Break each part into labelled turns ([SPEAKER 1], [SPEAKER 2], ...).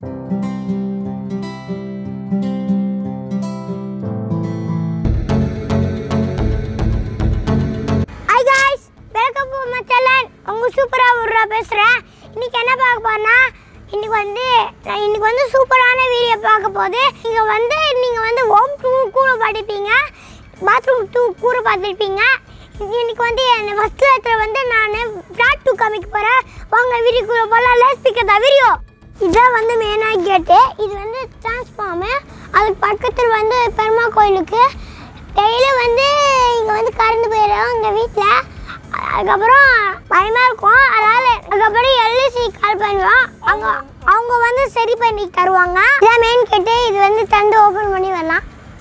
[SPEAKER 1] hi guys welcome to my channel உங்க சூப்பரா உர்ரா பேசுறேன் இன்னைக்கு என்ன பார்க்க போறேன்னா இன்னைக்கு வந்து நான் இன்னைக்கு வந்து சூப்பரான வீடியோ பார்க்க போகுது நீங்க வந்து நீங்க வந்து ஹோம் டூ கூட படிப்பீங்க பாத்ரூம் டூ கூட பார்த்துருப்பீங்க இன்னைக்கு வந்து என் ஃபர்ஸ்ட் லெட்டர் வந்து நான் ஃப்ளாட் டூ காமிக்க போறேன் வாங்க வீடியோக்குள்ள போகலாம் லெட்ஸ் பிக் த வீடியோ இதான் வந்து மெயினாக கேட்டு இது வந்து டிரான்ஸ்ஃபார்மு அதுக்கு பக்கத்தில் வந்து பெருமா கோயிலுக்கு டெய்லி வந்து இங்கே வந்து கறந்து போயிடும் எங்கள் வீட்டில் அதுக்கப்புறம் பயமாக இருக்கும் அதனால் அதுக்கப்புறம் எல்ஐசி கால் பண்ணுவோம் அவங்க அவங்க வந்து சரி பண்ணி தருவாங்க இதான் மெயின் கேட்டு இது வந்து தந்து ஓப்பன் பண்ணி வரலாம்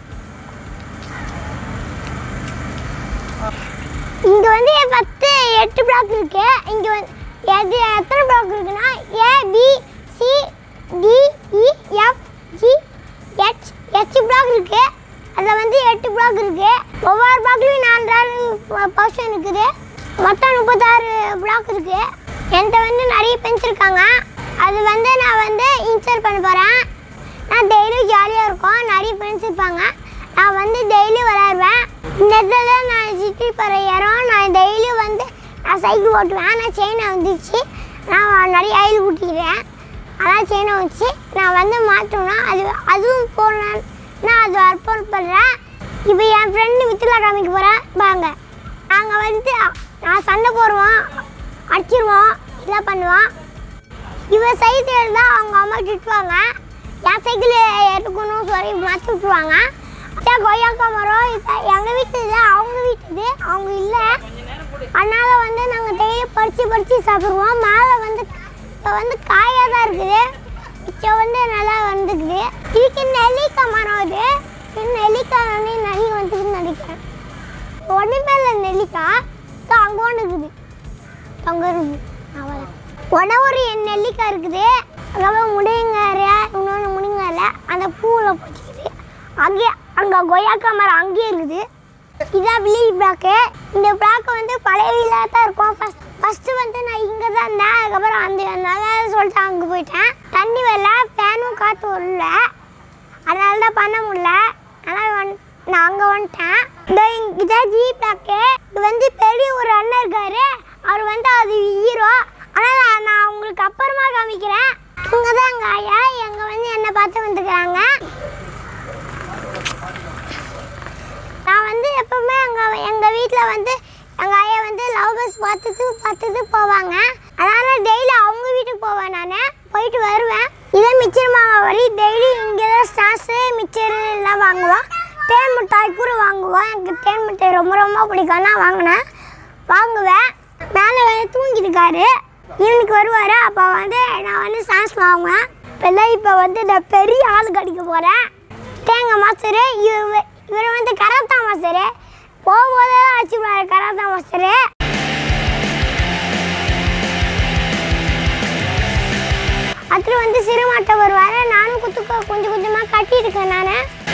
[SPEAKER 1] இங்கே வந்து பத்து எட்டு பிளாக் இருக்கு இங்கே வந்து எது எத்தனை பிளாக் இருக்குன்னா A B C D E F G H H block இருக்கு அதில் வந்து எட்டு பிளாக் இருக்கு ஒவ்வொரு பிளாக்லையும் நான்கு பர்சன் இருக்குது மொத்தம் முப்பத்தாறு பிளாக் இருக்கு என்கிட்ட வந்து நிறைய பென்ஸ் இருக்காங்க அது வந்து நான் வந்து இன்ஸ்டால் பண்ண போகிறேன் நான் டெய்லியும் ஜாலியாக இருக்கும் நிறைய ஃப்ரெண்ட்ஸ் இருப்பாங்க நான் வந்து டெய்லி விளையாடுவேன் இந்த இடத்துல நான் சுற்றி போகிற இடம் நான் டெய்லியும் வந்து நான் சைக்கிள் ஓட்டுவேன் நான் செயினை வந்துச்சு நான் நிறைய ஆயில் ஊட்டிக்கிறேன் அதான் செயினை வச்சு நான் வந்து மாற்றணும் அது அதுவும் போனேன் நான் அது அர்ப்பணம் பண்ணுறேன் இப்போ என் ஃப்ரெண்டு வித்துல காமிக்க போகிறேன் வாங்க நாங்கள் வந்து நான் சண்டை போடுவோம் அடிச்சிருவோம் இதெல்லாம் பண்ணுவோம் இவன் சைக்கிள் இருந்தால் அவங்க அம்மா திட்டுவாங்க என் சைக்கிள் எடுக்கணும்னு சொல்லி மாற்றி விட்டுருவாங்க அதான் கொய்யாக்கா மரம் இப்போ எங்கள் வீட்டு இல்லை அவங்க வீட்டு இது அவங்க இல்லை அதனால வந்து நாங்கள் டெய்லி பறித்து பறித்து சாப்பிடுவோம் மேலே வந்து இப்போ வந்து காயாக தான் இருக்குது மிச்சம் வந்து நல்லா வந்துக்குது இதுக்கு நெல்லிக்காய் மரம் அது இது நெல்லிக்காய் வந்து நிறைய வந்துக்குதுன்னு நினைக்கிறேன் ஒன்றுமே இல்லை நெல்லிக்காய் இதோ அங்கே ஒன்று இருக்குது அங்கே இருக்குது அவ்வளோதான் உடனே ஒரு என் நெல்லிக்காய் இருக்குது அதுக்கப்புறம் முடிங்கார இன்னொன்று முடிங்கால அந்த பூவில் பிடிச்சிக்குது அங்கேயே அங்கே கொய்யாக்கா மரம் அங்கேயே இருக்குது இதான் வில்லேஜ் பிளாக்கு இந்த பிளாக் வந்து பழைய வீடாக தான் இருக்கும் ஃபஸ்ட் ஃபஸ்ட்டு வந்து நான் இங்கே தான் இருந்தேன் அதுக்கப்புறம் அந்த நல்லா சொல்லிட்டு அங்கே போயிட்டேன் தண்ணி வரல ஃபேனும் காற்று வரல அதனால தான் பண்ண முடியல ஆனால் வந்து நான் அங்கே வந்துட்டேன் இந்த இங்க- இதான் ஜி பிளாக்கு இது வந்து பெரிய ஒரு அண்ணன் இருக்காரு அவர் வந்து அது ஹீரோ ஆனால் நான் நான் உங்களுக்கு அப்புறமா காமிக்கிறேன் இங்கே தான் எங்கள் ஆயா எங்க வந்து என்னை பார்த்து வந்துக்கிறாங்க நான் வந்து எப்பவுமே எங்கள் எங்கள் வீட்டில் வந்து எங்கள் ஆயா வந்து லவ் பஸ் பார்த்துட்டு பார்த்துட்டு போவாங்க அதனால் டெய்லி அவங்க வீட்டுக்கு போவேன் நான் போயிட்டு வருவேன் இதே மிச்சர் மாமா வரி டெய்லி இங்கே தான் ஸ்நாக்ஸு மிச்சர் எல்லாம் வாங்குவோம் தேன் மிட்டாய் கூட வாங்குவோம் எனக்கு தேன் மிட்டாய் ரொம்ப ரொம்ப பிடிக்கும் நான் வாங்கினேன் வாங்குவேன் மேலே வந்து தூங்கிருக்காரு ஈவினிங் வருவார் அப்போ வந்து நான் வந்து ஸ்நாக்ஸ் வாங்குவேன் இப்போல்லாம் இப்போ வந்து நான் பெரிய ஆள் கடிக்க போகிறேன் தேங்காய் மாஸ்டரு இவர் இவர் வந்து கராத்தா மாஸ்டரு போகும்போதே அடிச்சுடுவாரு கராத்தா மாஸ்டரு அப்புறம் வந்து சிறுமாட்டை வருவார் நானும் குத்து கொஞ்சம் கொஞ்சமாக கட்டியிருக்கேன் நான்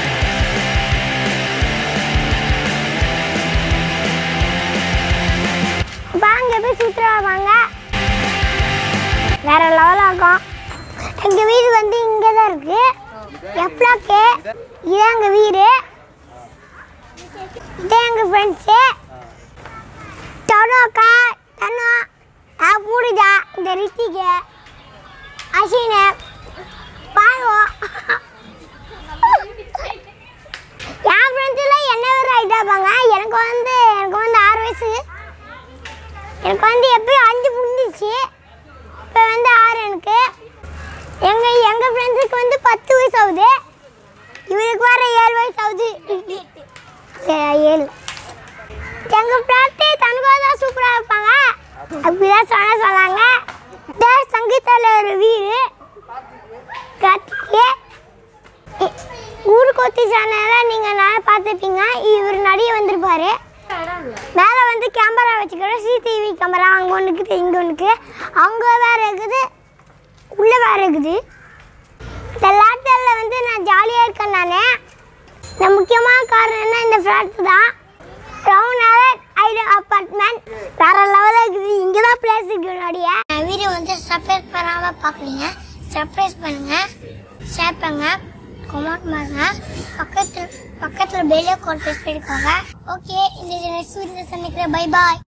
[SPEAKER 1] வாங்க போய் சுற்றுலா வாங்க வேற லெவல் ஆகும் எங்கள் வீடு வந்து இங்கே தான் இருக்கு எப்ளாக்கு இதான் எங்கள் வீடு இதான் எங்கள் ஃப்ரெண்ட்ஸு தனு அக்கா தனு நான் பூரிஜா இந்த ரித்திக்கு அசினு பாவோ என் ஃப்ரெண்ட்ஸில் என்ன வேறு ஆகிட்டா இருப்பாங்க எனக்கு வந்து எனக்கு வந்து ஆறு வயசு எனக்கு வந்து எப்பயும் அஞ்சு முடிஞ்சிச்சு இப்போ வந்து ஆறு எனக்கு எங்கள் எங்கள் ஃப்ரெண்ட்ஸுக்கு வந்து பத்து வயசு ஆகுது இவருக்கு வர ஏழு வயசு ஆகுது ஏ- ஏழு எங்கள் ஃப்ரெண்டு தனுகா தான் சூப்பராக இருப்பாங்க அப்படிதான் சொன்ன சொன்னாங்க இதான் சங்கீதாவில் ஒரு வீடு கத்திக்கு ஊருக்கு ஒத்தி சேனலில் நீங்கள் நல்லா பார்த்துருப்பீங்க இவர் நிறைய வந்திருப்பாரு மேலே வந்து கேமரா வச்சுக்கிறோம் சிசிடிவி கேமரா அங்கே ஒன்று இருக்குது இங்கே ஒன்று இருக்குது அங்கே வேறு இருக்குது உள்ளே வேறு இருக்குது இந்த லேட்டரில் வந்து நான் ஜாலியாக இருக்கேன் நான் நான் முக்கியமான காரணம் என்ன இந்த ஃப்ளாட் தான் ப்ரௌன் ஐடி அப்பார்ட்மெண்ட் வேற லெவலில் இருக்குது இங்கே தான் பிளேஸ் இருக்கு என்னுடைய வீடியோ வந்து சர்ப்ரைஸ் பண்ணாமல் பார்க்குறீங்க சர்ப்ரைஸ் பண்ணுங்கள் ஷேர் பண்ணுங்க கமெண்ட் பண்ணுங்க பக்கத்தில் பக்கத்தில் பெல்லை கால் ப்ரெஸ் பண்ணிக்கோங்க ஓகே இந்த நெக்ஸ்ட் வீடியோ சந்திக்கிறேன் பை பாய்